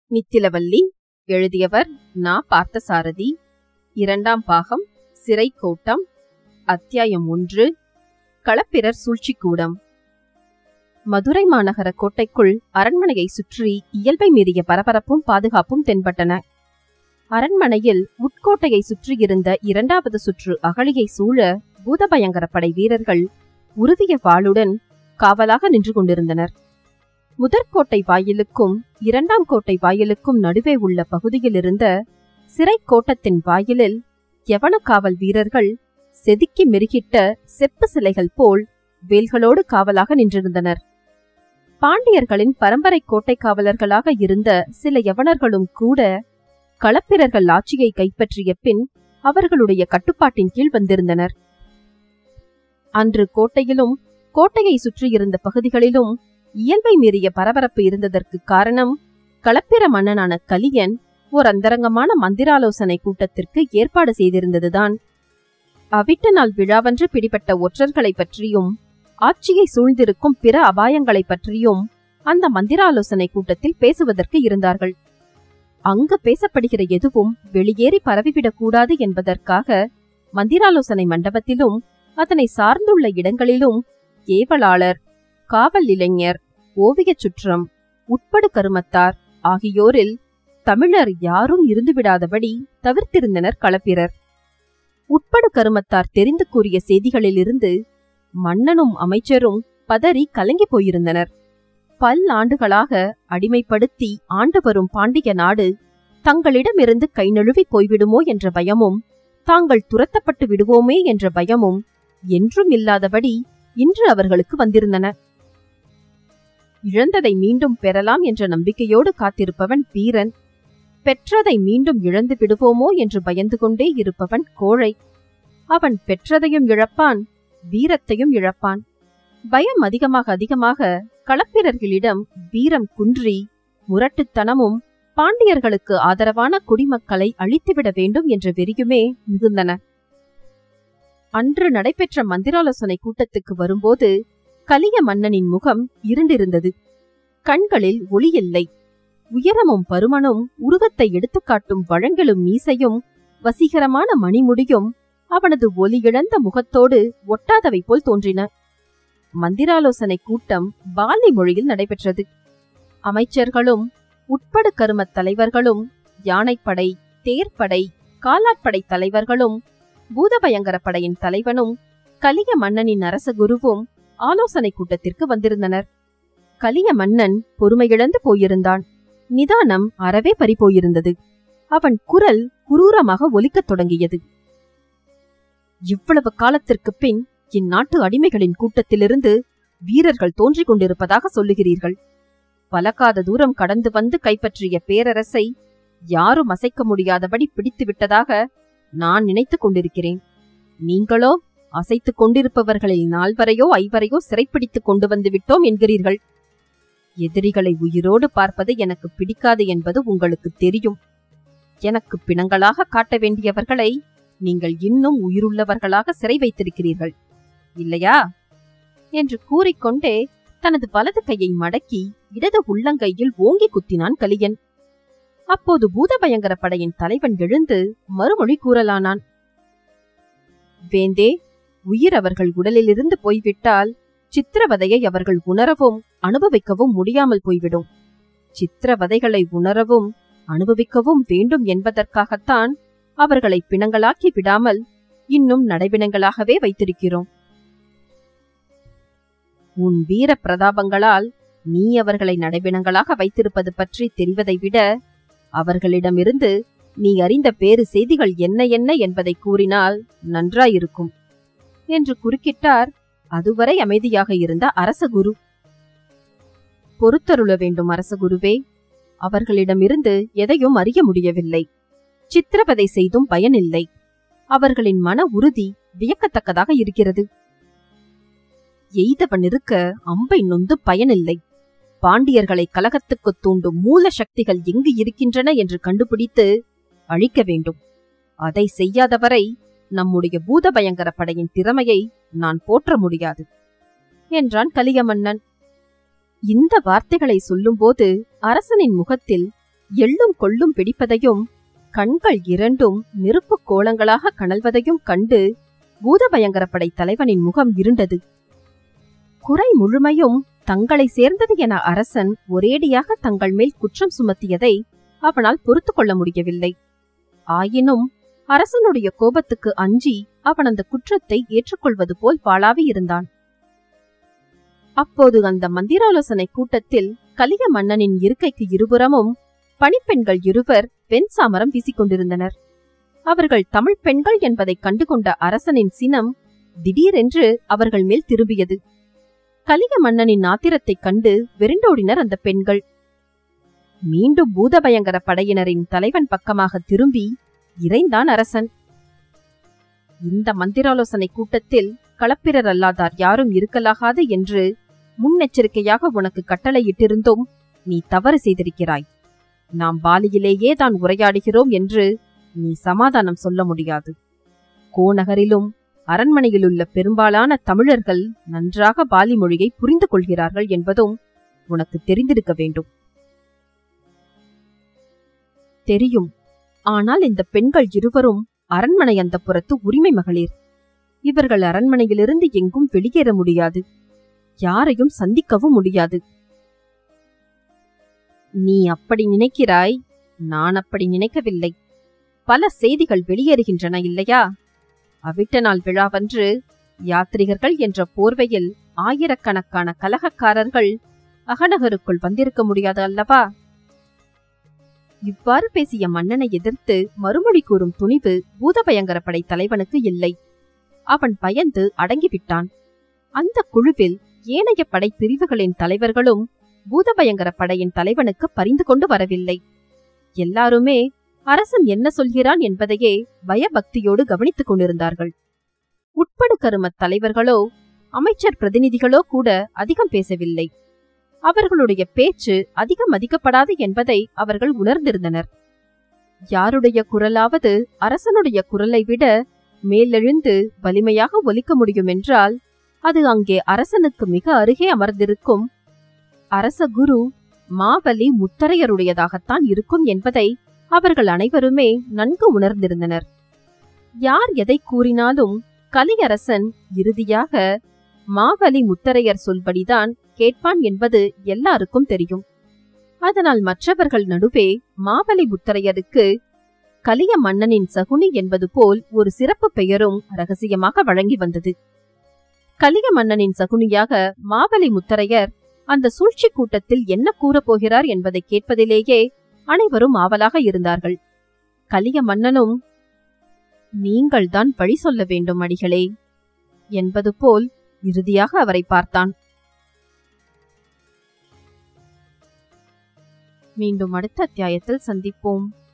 நித்திலவல்லி எழுதியவர் நா பார்த்தசாரதி இரண்டாம் பாகம் சிறை கோட்டம் அத்தியாயம் ஒன்று களப்பிரர் சூழ்ச்சிக்கூடம் மதுரை மாநகர கோட்டைக்குள் அரண்மனையை சுற்றி இயல்பை மீறிய பரபரப்பும் பாதுகாப்பும் தென்பட்டன அரண்மனையில் உட்கோட்டையை சுற்றியிருந்த இரண்டாவது சுற்று அகழியை சூழ பூதபயங்கர படை வீரர்கள் உருவிய வாளுடன் காவலாக நின்று கொண்டிருந்தனர் முதற்கோட்டை வாயிலுக்கும் இரண்டாம் கோட்டை வாயிலுக்கும் நடுவே உள்ள பகுதியில் இருந்த சிறை கோட்டத்தின் வாயிலில் யவன காவல் வீரர்கள் செதுக்கி மெருகிட்ட செப்பு சிலைகள் போல் வேல்களோடு காவலாக நின்றிருந்தனர் பாண்டியர்களின் பரம்பரை கோட்டை காவலர்களாக இருந்த சில யவனர்களும் கூட களப்பிரர்கள் ஆட்சியை கைப்பற்றிய பின் அவர்களுடைய கட்டுப்பாட்டின் கீழ் வந்திருந்தனர் அன்று கோட்டையிலும் கோட்டையை சுற்றியிருந்த பகுதிகளிலும் இயல்பை மீறிய பரபரப்பு இருந்ததற்கு காரணம் களப்பிர மன்னனான கலியன் ஓர் அந்தரங்கமான மந்திராலோசனை கூட்டத்திற்கு ஏற்பாடு செய்திருந்ததுதான் அவிட்ட நாள் விழாவன்று பிடிபட்ட ஒற்றர்களைப் பற்றியும் ஆட்சியை சூழ்ந்திருக்கும் பிற அபாயங்களைப் பற்றியும் அந்த மந்திராலோசனை கூட்டத்தில் பேசுவதற்கு இருந்தார்கள் அங்கு பேசப்படுகிற எதுவும் வெளியேறி பரவிவிடக் கூடாது என்பதற்காக மந்திராலோசனை மண்டபத்திலும் அதனை சார்ந்துள்ள இடங்களிலும் ஏவலாளர் காவல் இளைஞர் ஓவியச் சுற்றம் உட்படு கருமத்தார் ஆகியோரில் தமிழர் யாரும் இருந்துவிடாதபடி தவிர்த்திருந்தனர் களப்பிரர் உட்படு கருமத்தார் தெரிந்து கூறிய செய்திகளிலிருந்து மன்னனும் அமைச்சரும் பதறி கலங்கி போயிருந்தனர் பல்லாண்டுகளாக அடிமைப்படுத்தி ஆண்டு வரும் பாண்டிய நாடு தங்களிடமிருந்து கை நழுவி போய்விடுமோ என்ற பயமும் தாங்கள் துரத்தப்பட்டு விடுவோமே என்ற பயமும் என்றும் இல்லாதபடி இன்று அவர்களுக்கு வந்திருந்தன இழந்ததை மீண்டும் பெறலாம் என்ற நம்பிக்கையோடு காத்திருப்பவன் வீரன் பெற்றதை மீண்டும் இழந்து விடுவோமோ என்று பயந்து கொண்டே இருப்பவன் கோழை அவன் பெற்றதையும் இழப்பான் வீரத்தையும் இழப்பான் பயம் அதிகமாக அதிகமாக களப்பிரர்களிடம் வீரம் குன்றி முரட்டுத்தனமும் பாண்டியர்களுக்கு ஆதரவான குடிமக்களை அழித்துவிட வேண்டும் என்ற வெறியுமே மிகுந்தன அன்று நடைபெற்ற மந்திராலோசனை கூட்டத்துக்கு வரும்போது கலிய மன்னனின் முகம் இருண்டிருந்தது கண்களில் ஒளியில்லை உயரமும் பருமனும் உருவத்தை எடுத்துக்காட்டும் வழங்கலும் மீசையும் வசீகரமான மணிமுடியும் அவனது ஒலி இழந்த முகத்தோடு ஒட்டாதவை போல் தோன்றின மந்திராலோசனை கூட்டம் பாலி மொழியில் நடைபெற்றது அமைச்சர்களும் உட்படு கருமத் தலைவர்களும் யானைப்படை தேர்ப்படை காலாட்படை தலைவர்களும் பூதபயங்கர படையின் தலைவனும் கலிய மன்னனின் அரச குருவும் ஆலோசனை கூட்டத்திற்கு வந்திருந்தனர் கலிய மன்னன் பொறுமையிழந்து போயிருந்தான் நிதானம் அறவே பறிபோயிருந்தது அவன் குரல் குரூரமாக ஒலிக்கத் தொடங்கியது இவ்வளவு காலத்திற்குப் பின் இந்நாட்டு அடிமைகளின் கூட்டத்திலிருந்து வீரர்கள் தோன்றிக் கொண்டிருப்பதாக சொல்லுகிறீர்கள் பலகாத தூரம் கடந்து வந்து கைப்பற்றிய பேரரசை யாரும் அசைக்க முடியாதபடி பிடித்து விட்டதாக நான் நினைத்துக் கொண்டிருக்கிறேன் நீங்களோ அசைத்துக் கொண்டிருப்பவர்களில் நால்வரையோ ஐவரையோ சிறைப்பிடித்துக் கொண்டு வந்து விட்டோம் என்கிறீர்கள் எதிரிகளை உயிரோடு பார்ப்பது எனக்கு பிடிக்காது என்பது உங்களுக்கு தெரியும் எனக்கு பிணங்களாக காட்ட வேண்டியவர்களை நீங்கள் இன்னும் உயிருள்ளவர்களாக சிறை வைத்திருக்கிறீர்கள் இல்லையா என்று கூறிக்கொண்டே தனது வலது கையை மடக்கி இடது உள்ளங்கையில் ஓங்கி குத்தினான் கலியன் அப்போது பூதபயங்கர படையின் தலைவன் எழுந்து மறுமொழி கூறலானான் வேந்தே உயிர் அவர்கள் உடலிலிருந்து போய்விட்டால் சித்திரவதையை அவர்கள் உணரவும் அனுபவிக்கவும் முடியாமல் போய்விடும் சித்திரவதைகளை உணரவும் அனுபவிக்கவும் வேண்டும் என்பதற்காகத்தான் அவர்களை பிணங்களாக்கி விடாமல் இன்னும் நடைபிணங்களாகவே வைத்திருக்கிறோம் உன் வீர பிரதாபங்களால் நீ அவர்களை நடைபிணங்களாக வைத்திருப்பது பற்றி தெரிவதை விட அவர்களிடமிருந்து நீ அறிந்த வேறு செய்திகள் என்ன என்ன என்பதை கூறினால் நன்றாயிருக்கும் என்று குறுக்கிட்டார் அதுவரை அமைதியாக இருந்த அரசகுரு பொறுத்தருள வேண்டும் அரசகுருவே அவர்களிடமிருந்து எதையும் அறிய முடியவில்லை சித்திரவதை செய்தும் பயனில்லை அவர்களின் மன உறுதி வியக்கத்தக்கதாக இருக்கிறது எய்தவன் இருக்க அம்பை நொந்து பயனில்லை பாண்டியர்களை கலகத்துக்கு தூண்டும் மூல சக்திகள் எங்கு இருக்கின்றன என்று கண்டுபிடித்து அழிக்க வேண்டும் அதை செய்யாதவரை நம்முடைய பூதபயங்கர படையின் திறமையை நான் போற்ற முடியாது என்றான் கலிய மன்னன் இந்த வார்த்தைகளை சொல்லும்போது அரசனின் முகத்தில் எள்ளும் கொள்ளும் வெடிப்பதையும் கண்கள் இரண்டும் நெருப்புக் கோலங்களாக கனல்வதையும் கண்டு பூதபயங்கரப்படை தலைவனின் முகம் இருண்டது குறை முழுமையும் தங்களை சேர்ந்தது என அரசன் ஒரேடியாக தங்கள் மேல் குற்றம் சுமத்தியதை அவனால் பொறுத்து கொள்ள முடியவில்லை ஆயினும் அரசனுடைய கோபத்துக்கு அஞ்சி அவன் அந்த குற்றத்தை ஏற்றுக்கொள்வது போல் வாளாவி இருந்தான் அப்போது அந்த மந்திராலோசனை கூட்டத்தில் கலிய மன்னனின் இருக்கைக்கு இருபுறமும் பணிப்பெண்கள் இருவர் வெண் சாமரம் வீசிக் கொண்டிருந்தனர் அவர்கள் தமிழ் பெண்கள் என்பதைக் கண்டுகொண்ட அரசனின் சினம் திடீரென்று அவர்கள் மேல் திரும்பியது கலிய மன்னனின் ஆத்திரத்தைக் கண்டு வெருண்டோடினர் அந்த பெண்கள் மீண்டும் பூதபயங்கர படையினரின் தலைவன் பக்கமாக திரும்பி இறைந்தான் அரசன் இந்த மந்திராலோசனை கூட்டத்தில் களப்பிரர் அல்லாதார் யாரும் இருக்கலாகாது என்று முன்னெச்சரிக்கையாக உனக்கு கட்டளையிட்டிருந்தும் நீ தவறு செய்திருக்கிறாய் நாம் பாலியிலேயே தான் உரையாடுகிறோம் என்று நீ சமாதானம் சொல்ல முடியாது கோநகரிலும் அரண்மனையிலுள்ள பெரும்பாலான தமிழர்கள் நன்றாக பாலி மொழியை புரிந்து கொள்கிறார்கள் என்பதும் உனக்கு தெரிந்திருக்க வேண்டும் தெரியும் ஆனால் இந்த பெண்கள் இருவரும் அரண்மனை அந்த புறத்து உரிமை மகளிர் இவர்கள் அரண்மனையிலிருந்து எங்கும் வெளியேற முடியாது யாரையும் சந்திக்கவும் முடியாது நீ அப்படி நினைக்கிறாய் நான் அப்படி நினைக்கவில்லை பல செய்திகள் வெளியேறுகின்றன இல்லையா அவிட்ட நாள் விழாவன்று யாத்ரிகர்கள் என்ற போர்வையில் ஆயிரக்கணக்கான கலகக்காரர்கள் அகநகருக்குள் வந்திருக்க முடியாது அல்லவா இவ்வாறு பேசிய மன்னனை எதிர்த்து மறுமொழி கூறும் துணிவு பூதபயங்கர படை தலைவனுக்கு இல்லை அவன் பயந்து அடங்கிவிட்டான் அந்த குழுவில் ஏனைய படை பிரிவுகளின் தலைவர்களும் பூதபயங்கர படையின் தலைவனுக்கு பரிந்து கொண்டு வரவில்லை எல்லாருமே அரசன் என்ன சொல்கிறான் என்பதையே பயபக்தியோடு கவனித்துக் கொண்டிருந்தார்கள் உட்படு கருமத் தலைவர்களோ அமைச்சர் பிரதிநிதிகளோ கூட அதிகம் பேசவில்லை அவர்களுடைய பேச்சு அதிகம் மதிக்கப்படாது என்பதை அவர்கள் உணர்ந்திருந்தனர் யாருடைய குரலாவது அரசனுடைய குரலை விட மேலெழுந்து வலிமையாக ஒலிக்க முடியும் என்றால் அது அங்கே அரசனுக்கு மிக அருகே அமர்ந்திருக்கும் அரச குரு மாவலி முத்தரையருடையதாகத்தான் இருக்கும் என்பதை அவர்கள் அனைவருமே நன்கு உணர்ந்திருந்தனர் யார் எதை கூறினாலும் கலியரசன் இறுதியாக மாவலி முத்தரையர் சொல்படிதான் கேட்பான் என்பது எல்லாருக்கும் தெரியும் அதனால் மற்றவர்கள் நடுவே மாவலி முத்தரையருக்கு கலிய மன்னனின் சகுனி என்பது போல் ஒரு சிறப்பு பெயரும் ரகசியமாக வழங்கி வந்தது கலிய மன்னனின் சகுனியாக மாவலி முத்தரையர் அந்த சூழ்ச்சி கூட்டத்தில் என்ன கூறப்போகிறார் என்பதை கேட்பதிலேயே அனைவரும் ஆவலாக இருந்தார்கள் கலிய மன்னனும் நீங்கள்தான் வழி சொல்ல வேண்டும் அடிகளே என்பது போல் இறுதியாக அவரை பார்த்தான் மீண்டும் அடுத்த அத்தியாயத்தில் சந்திப்போம்